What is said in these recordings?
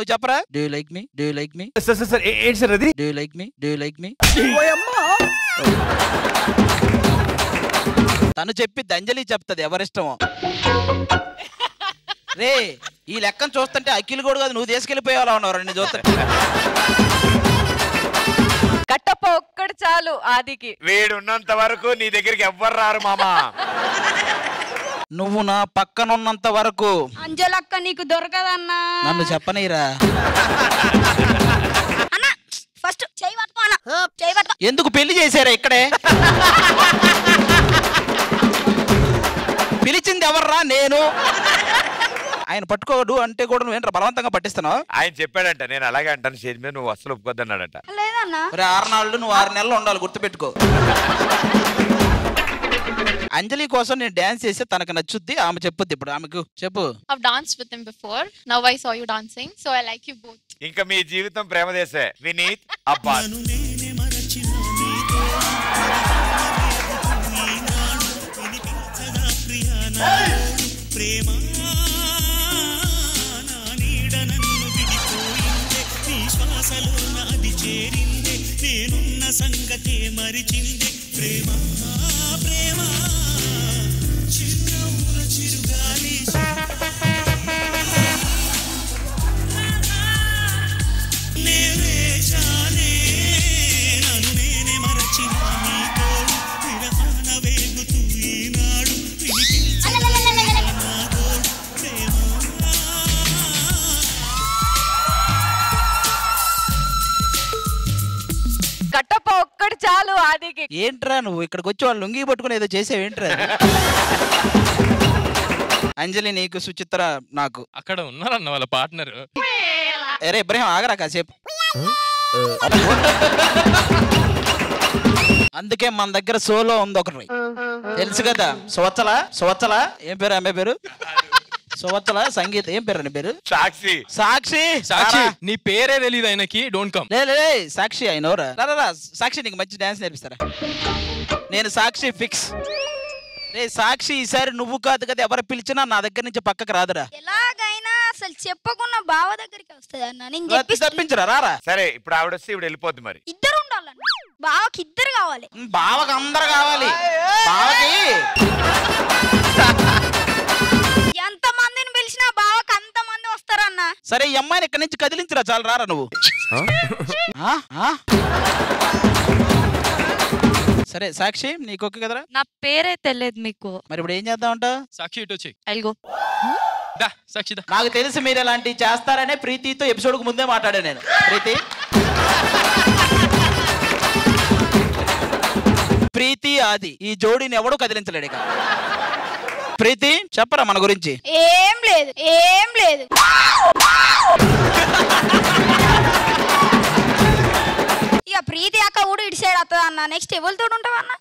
నువ్వు చెప్పరా do like me do like me sir sir sir ఏ- ఏంటి సార్ అది do like me do like me తను చెప్పిద్ది అంజలి చెప్తుంది ఎవరిష్టమో రే ఈ లెక్కను చూస్తుంటే అఖిల్ కూడా కాదు నువ్వు తీసుకెళ్ళిపోయేలా ఉన్నావు రెండు చూస్తుంటే కట్టప్ప ఒక్కడు చాలు ఆదికి వీడు ఉన్నంత వరకు నీ దగ్గరికి ఎవ్వరు రారు మామా నువ్వు నా పక్కనున్నంత వరకు అంజలక్క నీకు దొరకదన్నా నన్ను చెప్పనీరా అన్న ఫస్ట్ చేయి పట్టుకో అన్న చేయి పట్టుకో ఎందుకు పెళ్లి చేశారా ఇక్కడే పిలిచింది ఎవర్రా నేను ఆయన పట్టుకోడు అంటే కూడా నువ్వేంట్రా బలవంతంగా పట్టిస్తున్నావు ఆయన చెప్పాడంట నేను అలాగే అంటాను స్టేజ్ మీద నువ్వు అస్సలు ఒప్పుకోద్దన్నాడంట లేదన్నా మరి ఆరు నాళ్ళు నువ్వు ఆరు నెలలు ఉండాలి గుర్తుపెట్టుకో అంజలి కోసం నేను డాన్స్ చేస్తే తనకు నచ్చుద్ది ఆమె చెప్పుద్ది ఇప్పుడు ఆమెకు చెప్పు I've danced with him before. Now I saw you dancing, so I like you both. ఇంకా మీ జీవితం ప్రేమ దేశే వినీత్ అబ్బాస్ కట్టప్ప ఒక్కడు చాలు ఆదికి ఏంట్రా నువ్వు ఇక్కడికి వచ్చి వాళ్ళు లుంగి పట్టుకుని ఏదో చేసావు ఏంట్రా అది? అంజలి నీకు సుచిత్ర నాకు అక్కడ ఉన్నారన్న వాళ్ళ పార్ట్నర్ అరే ఇబ్రహీం ఆగరా కాసేపు అందుకే మన దగ్గర సోలో ఉంది ఒకటి తెలుసు కదా సువత్సల సువత్సల ఏం పేరు ఆమె పేరు సువత్సల సంగీత ఏం పేరు అని పేరు సాక్షి సాక్షి సాక్షి రారా. నీ పేరే తెలియదు ఆయనకి డోంట్ కమ్ లే లే, లే, సాక్షి ఆయన ఎవరా? రా రా, రా సాక్షి నీకు మంచి డాన్స్ నేర్పిస్తారా నేను సాక్షి ఫిక్స్ రే సాక్షి ఈసారి నువ్వు కాదు కదా ఎవరు పిలిచినా నా దగ్గర నుంచి పక్కకు రాదురా ఎలాగైనా అసలు చెప్పకుండా బావ దగ్గరికి వస్తుంది అన్న నేను రా, చెప్పి తప్పించురా రారా సరే ఇప్పుడు ఆవిడ వస్తే ఇప్పుడు వెళ్ళిపోద్ది మరి ఇద్దరు ఉండాలన్న బావకి ఇద్దరు కావాలి ఉమ్, బావకి అందరు కావాలి బావకి ఎంత మందిని పిలిచినా బావకి అంత మంది వస్తారన్న సరే ఈ అమ్మాయిని ఇక్కడి నుంచి కదిలించురా చాలు రారా నువ్వు ఆ? ఆ? సరే సాక్షి నీకు ఓకే కదరా నా పేరే తెలియదు మీకు మరి ఇప్పుడు ఏం చేద్దామంట సాక్షి ఇటు వచ్చి అల్గో దా సాక్షి దా నాకు తెలిసి మీరు ఇలాంటివి చేస్తారనే ప్రీతితో ఎపిసోడ్కి ముందే మాట్లాడాను నేను ప్రీతి ప్రీతి ఆది ఈ జోడీని ఎవడూ కదిలించలేడు ఇక ప్రీతి చెప్పరా మన గురించి ఏం లేదు ఏం లేదు ఇక ప్రీతి అక్క కూడా ఇటు సైడ్ వస్తుంది అన్న నెక్స్ట్ ఎవరితో ఉంటావు అన్న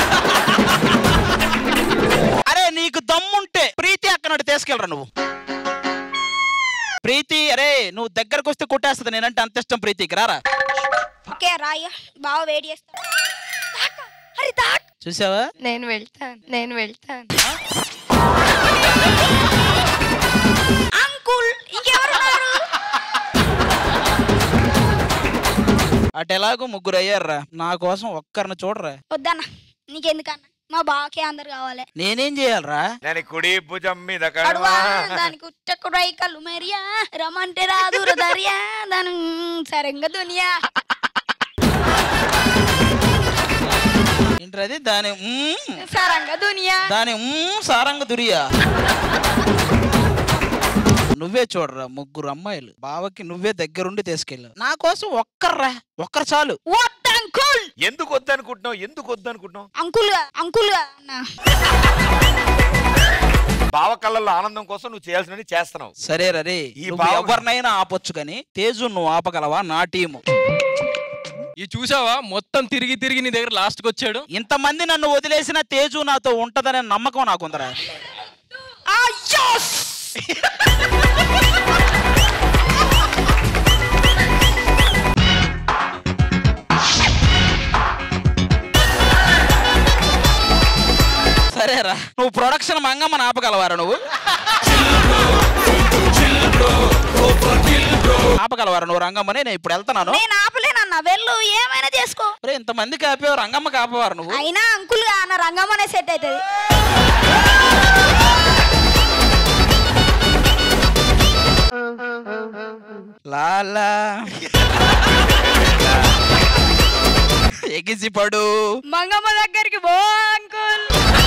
అరే నీకు దమ్ముంటే ప్రీతి అక్కడ నుండి తీసుకెళ్ళరా నువ్వు ప్రీతి అరే నువ్వు దగ్గరకు వస్తే కొట్టేస్తుంది నేనంటే అంత ఇష్టం ప్రీతికి రారా ఓకే రాయ్య బాగా వెయిట్ చేస్తా దాక్క, అరే దాక్ చూసావా నేను వెళ్తాను నేను వెళ్తాను అంకుల్ ఇంకెవరు ఉన్నారు? అటు ఎలాగో ముగ్గురు అయ్యారా నా కోసం ఒక్కరిని చూడరా వద్దన్న నీకెందుకన్న మా బావకే అందరు కావాలి నేనేం చేయాలరా నేను కుడి భుజం మీద కడువా కడువా దానికి ఉచ్చకుడై కళ్ళు మెరియా రమంటే రాదు రదరియా దాని సరంగ దునియా ఏంటది దాని మ్మ్, సరంగ దునియా దాని మ్మ్ సారంగ దురియా నువ్వే చూడరా ముగ్గురు అమ్మాయిలు బావకి నువ్వే దగ్గరుండి తీసుకెళ్ళావు నా కోసం ఒక్కర్రా ఒక్కరు చాలు వద్దు అంకుల్ ఎందుకు వద్దనుకుంటున్నావు ఎందుకు వద్దనుకుంటున్నావు అంకుల్ గా అంకుల్ గా అన్న బావ కళ్ళల్లో ఆనందం కోసం నువ్వు చేయాల్సినవి చేస్తున్నావు సరే రే ఈ నువ్వు బావ- ఎవరినైనా ఆపొచ్చు కానీ తేజు నువ్వు ఆపగలవా నా టీము ఈ చూసావా మొత్తం తిరిగి తిరిగి నీ దగ్గర లాస్ట్ కి వచ్చాడు ఇంతమంది నన్ను వదిలేసిన తేజు నాతో ఉంటదనే నమ్మకం నాకుందరా సరేరా నువ్వు ప్రొడక్షన్ మంగమ్మని ఆపగలవారా నువ్వు ఆపగలవారు నువ్వు రంగమ్మని నేను ఇప్పుడు వెళ్తున్నాను నేను ఆపలేనన్నా వెళ్ళు ఏమైనా చేసుకో ఒరే ఇంతమంది కాపేవారు రంగమ్మ కాపేవారు నువ్వు అయినా అంకుల్ అన్న రంగమ్మనే సెట్ అవుతుంది లాలా ఎగిసి పడు మంగమ్మ దగ్గరికి పో అంకుల్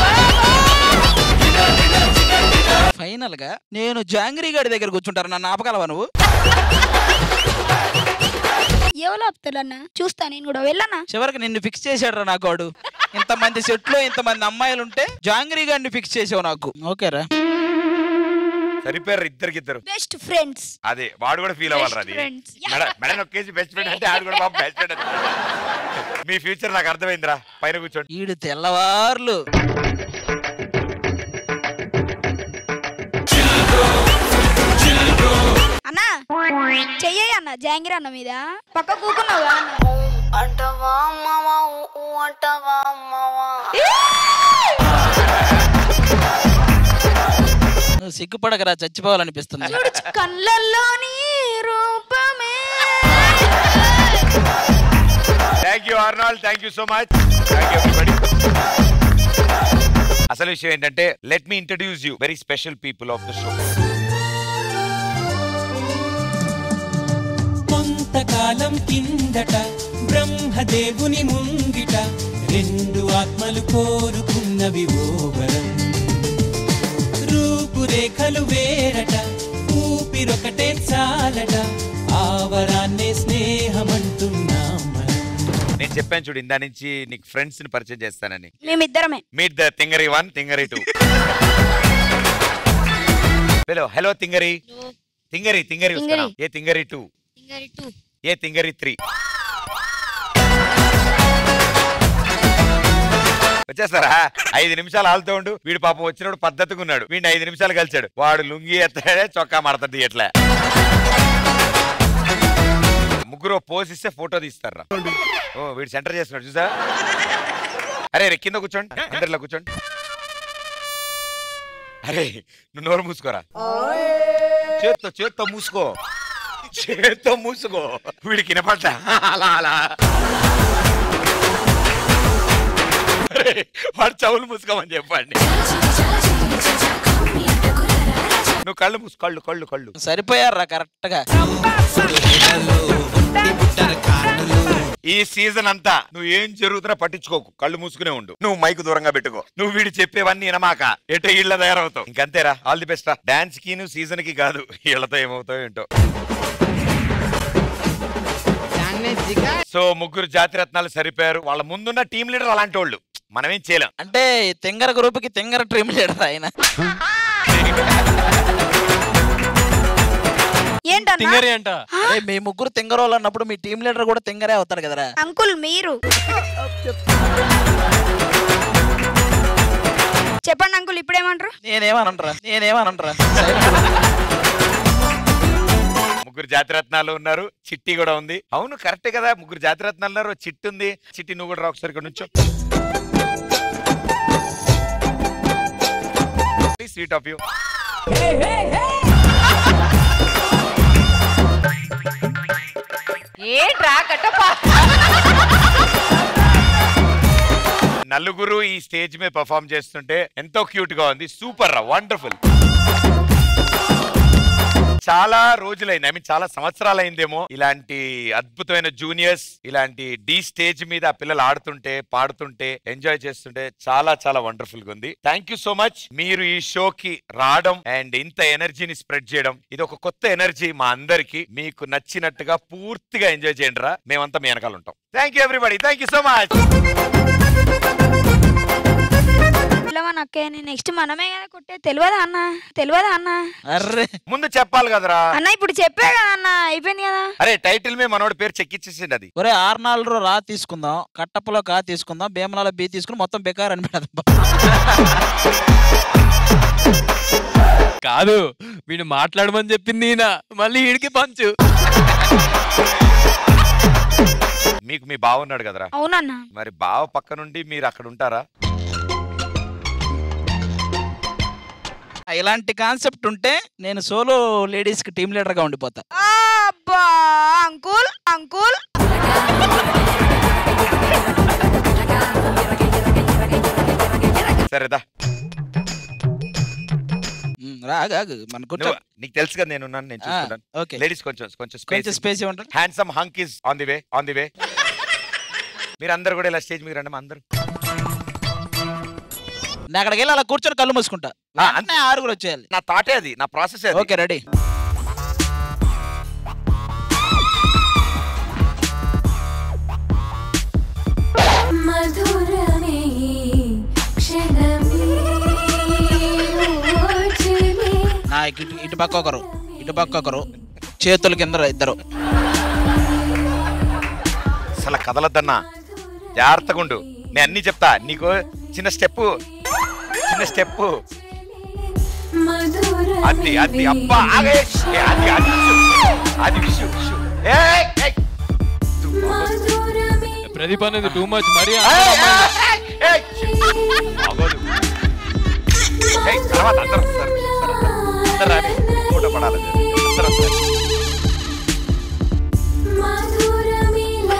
ఫైనల్ గా నేను జాంగ్రీ గారి దగ్గర కూర్చుంటారు నన్ను ఆపగలవా నువ్వు ఎవరు ఆపుతారన్నా చూస్తా నేను కూడా వెళ్ళన్నా చివరికి నిన్ను ఫిక్స్ చేశాడు రా నాకు వాడు ఇంతమంది సెట్లో ఇంతమంది అమ్మాయిలు ఉంటే జాంగ్రీ గారిని ఫిక్స్ చేసావు నాకు ఓకేరా సరిపోయారు ఇద్దరికిద్దరు బెస్ట్ ఫ్రెండ్స్ అదే వాడు కూడా ఫీల్ అవ్వాలి అది friends. మేడం మేడం ఒకేసి బెస్ట్ ఫ్రెండ్ అంటే ఆడు కూడా బెస్ట్ ఫ్రెండ్ మీ ఫ్యూచర్ నాకు అర్థమైందిరా పైన కూర్చోండి ఈడు తెల్లవార్లు అన్నా చెయ్యి అన్న జాంగిరి అన్న మీద పక్క కూకున్నావా అంటవా అమ్మవా ఊ అంటవా అమ్మవా నువ్వు సిగ్గుపడకరా చచ్చిపోవాలనిపిస్తుంది చూడు కళ్ళల్లోని రూపమే thank you Arnold thank you so much thank you everybody అసలు విషయం ఏంటంటే let me introduce you very special people of the show కొంతకాలం కిందట బ్రహ్మదేవుని ముంగిట రెండు ఆత్మలు కోరుకున్నవి ఓ వరం రూపురేఖలు వేరట ఊపిరొకటే చాలట ఆ వరాన్నే స్నేహమంటున్నాం మనం నేను చెప్పాను చూడు ఇందా నుంచి నీకు ఫ్రెండ్స్ ని పరిచయం చేస్తానని మేమిద్దరమే మీట్ ద తింగరి వన్ తింగరి టూ హలో హలో తింగరి తింగరి తింగరి వస్తున్నాం. ఏ తింగరి టూ ఏ తింగరి త్రీ వచ్చేస్తారా ఐదు నిమిషాలు ఆలుతూ ఉండు వీడు పాపం వచ్చినప్పుడు పద్ధతిగా ఉన్నాడు వీడిని ఐదు నిమిషాలు కలిచాడు వాడు లుంగి ఎత్తాడే చొక్కా మడతది ఎట్లా ముగ్గురు పోసిస్తే ఫోటో తీస్తారా ఓ వీడు సెంటర్ చేస్తున్నాడు చూసా అరే రే కింద కూర్చోండి అందరిలో కూర్చోండి అరే నువ్వు నోరు మూసుకోరా చేత్తో చేత్తో మూసుకో చేత్తో మూసుకో వీడికి వినపడ్డా అలా అలా అరే, వాడు చెవులు మూసుకోమని చెప్పండి నువ్వు కళ్ళు మూసు కళ్ళు కళ్ళు కళ్ళు సరిపోయారా కరెక్ట్ గా ఈ సీజన్ అంతా నువ్వు ఏం జరుగుతున్నా పట్టించుకోకు కళ్ళు మూసుకునే ఉండు నువ్వు మైకు దూరంగా పెట్టుకో నువ్వు వీడు చెప్పేవన్నీ వినమాక ఎటో ఇళ్ళ తయారవుతావు ఇంకంతేరా ఆల్ ది బెస్ట్ రా డాన్స్ కి నువ్వు సీజన్ కి కాదు వీళ్ళతో ఏమవుతావు ఏంటో సో ముగ్గురు జాతి రత్నాలు సరిపోయారు వాళ్ళ ముందున్న టీం లీడర్ అలాంటి వాళ్ళు మనమేం చేయలేం అంటే తింగర గ్రూప్ కి తింగర ట్రీమ్ లీడర్ ఆయన ఏంటన్నా తింగరి అంట అరే మీ ముగ్గురు తింగరోళ్ళు అన్నప్పుడు మీ టీం లీడర్ కూడా తింగరే అవుతాడు కదరా అంకుల్ మీరు చెప్పండి అంకుల్ ఇప్పుడేమంటారు నేనేమనరా నేనేమనరా ముగ్గురు జాతిరత్నాలు ఉన్నారు చిట్టి కూడా ఉంది అవును కరెక్టే కదా ముగ్గురు జాతిరత్నాలు ఉన్నారు చిట్టి ఉంది చిట్టి నువ్వు కూడా రా ఒకసారి ఇక్కడ నుంచో స్వీట్ ఆఫ్ యూ ఏంట్రా కట్టప్పా నలుగురు ఈ స్టేజ్ మీద పర్ఫామ్ చేస్తుంటే ఎంతో క్యూట్ గా ఉంది సూపర్ రా వండర్ఫుల్ చాలా రోజులైంది ఐ మీన్ చాలా సంవత్సరాలైందేమో ఇలాంటి అద్భుతమైన జూనియర్స్ ఇలాంటి డి స్టేజ్ మీద ఆ పిల్లలు ఆడుతుంటే పాడుతుంటే ఎంజాయ్ చేస్తుంటే చాలా చాలా వండర్ఫుల్ గా ఉంది థ్యాంక్ యూ సో మచ్ మీరు ఈ షోకి రావడం అండ్ ఇంత ఎనర్జీని స్ప్రెడ్ చేయడం ఇది ఒక కొత్త ఎనర్జీ మా అందరికి మీకు నచ్చినట్టుగా పూర్తిగా ఎంజాయ్ చేయండి రా మేమంతా మీ వెనకాల ఉంటాం thank you everybody thank you so much పిల్లవని అక్కయ్యని నెక్స్ట్ మనమే కదా కొట్టే తెలియదా అన్న తెలియదా అన్న అర్రే ముందు చెప్పాలి కదరా అన్న ఇప్పుడు చెప్పే కదా అన్న అయిపోయింది కదా అరే టైటిల్ మీద మనోడి పేరు చెక్కిచ్చేసింది అది ఒరే ఆర్నాల్డ్ రా తీసుకుందాం కట్టప్పలో కా తీసుకుందాం భీమలాలో బి తీసుకుని మొత్తం బెకార్ అని పెడదాం కాదు వీడు మాట్లాడమని చెప్పింది ఈయన మళ్ళీ వీడికి పంచు మీకు మీ బావ ఉన్నాడు కదరా అవునన్న మరి బావ పక్క నుండి మీరు అక్కడ ఉంటారా ఇలాంటి కాన్సెప్ట్ ఉంటే నేను సోలో లేడీస్ కి టీమ్ లీడర్ గా ఉండిపోతా అబ్బా అంకుల్ అంకుల్ సరేదా ఉమ్, రా ఆగు, ఆగు. మన కూర్చో నువ్వు నీకు తెలుసు కదా నేను ఉన్నాను నేను చూసుకుంటాను ఓకే లేడీస్ కొంచెం కొంచెం కొంచెం స్పేస్ స్పేస్ ఇవ్వండి handsome hunk is on the way on the way మీరు అందరు కూడా ఇలా స్టేజ్ మీద రండి మా అందరూ నేను అక్కడికి వెళ్ళి అలా కూర్చొని కళ్ళు మూసుకుంటా ఆ, వెంటనే ఆరుగురు వచ్చేయాలి నా థాటే అది నా ప్రాసెస్ అది ఓకే రెడీ మధురమే క్షణమే ఓచమే నా ఇటు ఇటు పక్క ఒకరు ఇటు పక్క ఒకరు చేతుల కింద ఇద్దరు అసలు కదలద్దన్నా జాగ్రత్తగా ఉండు నేను అన్ని చెప్తా నీకు చిన్న స్టెప్ చిన్న స్టెప్ మధురమే అది అది అబ్బా ఆగే ఏ, అది అది విషు. అది విషు విషు ఏయ్, ఏయ్. మధురమే ప్రదీప్ అనేది టూ మచ్ మరి ఏయ్, ఏయ్, ఏయ్. అవ్వదు. ఏయ్, తర్వాత అందరూ వస్తారు. అందరూ రాని మూట పడాలి అందరూ వస్తారు. మధురమిలా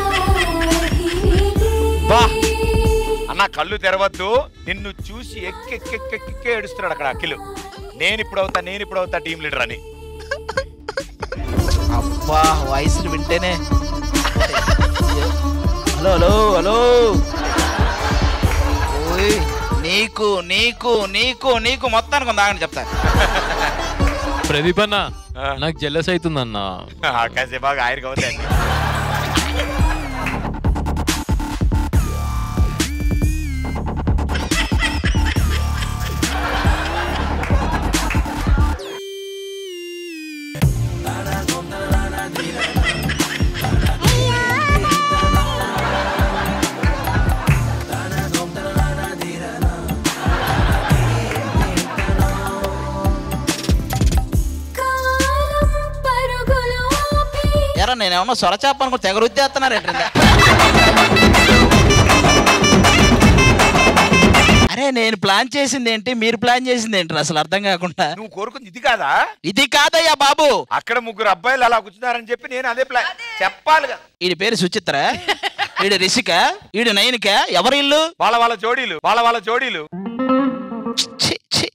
బా అన్న కళ్ళు తెరవద్దు నిన్ను చూసి ఎక్కెక్కెక్కెక్కే ఏడుస్తున్నాడు అక్కడ అఖిలు నేను ఇప్పుడు అవుతా నేను ఇప్పుడు అవుతా టీం లీడర్ అని అబ్బా వాయిస్లు వింటేనే హలో హలో హలో ఓయ్ నీకు నీకు నీకు నీకు మొత్తానికి ఉంది ఆగండి చెప్తా ప్రదీప్ అన్న ఆ. నాకు జెల్లస్ అవుతుందన్న కాసేపు బాగా ఆయన కావాలి అన్ని కాలం పరుగులు ఆపి ఎరా నేను ఏమన్నా సొరచాప అనుకో తెగ రుద్దేస్తున్నారు ఏంటంటే అరే నేను ప్లాన్ చేసింది ఏంటి మీరు ప్లాన్ చేసింది ఏంటి అసలు అర్థం కాకుండా నువ్వు కోరుకుంది ఇది కాదా ఇది కాదయ్యా బాబు అక్కడ ముగ్గురు అబ్బాయిలు అలా కూర్చున్నారని చెప్పి నేను అదే ప్లాన్ చెప్పాలి కదా వీడి పేరు సుచిత్ర వీడి రిషిక వీడి నయనిక ఎవరి ఇల్లు వాళ్ళ వాళ్ళ జోడీలు వాళ్ళ వాళ్ళ జోడీలు ఛీ, ఛీ.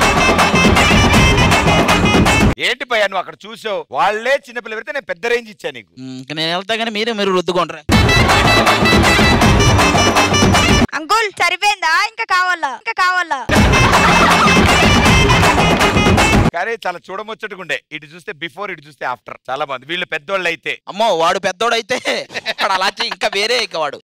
ఏంటి భయ్యా నువ్వు అక్కడ చూసావు వాళ్ళే చిన్నపిల్ల పెడితే నేను పెద్ద రేంజ్ ఇచ్చా నీకు ఉమ్, ఇంక నేను వెళ్తా కానీ మీరే మీరు రుద్దుకోండి అంకుల్ సరిపోయిందా ఇంకా కావాలా ఇంకా కావాలా కానీ చాలా చూడముచ్చటకుండే ఇటు చూస్తే బిఫోర్ ఇటు చూస్తే ఆఫ్టర్ చాలా బాగుంది వీళ్ళు పెద్దోళ్ళు అయితే అమ్మో వాడు పెద్దోడైతే వాడు అలా చేయి, ఇంకా వేరే ఇక వాడు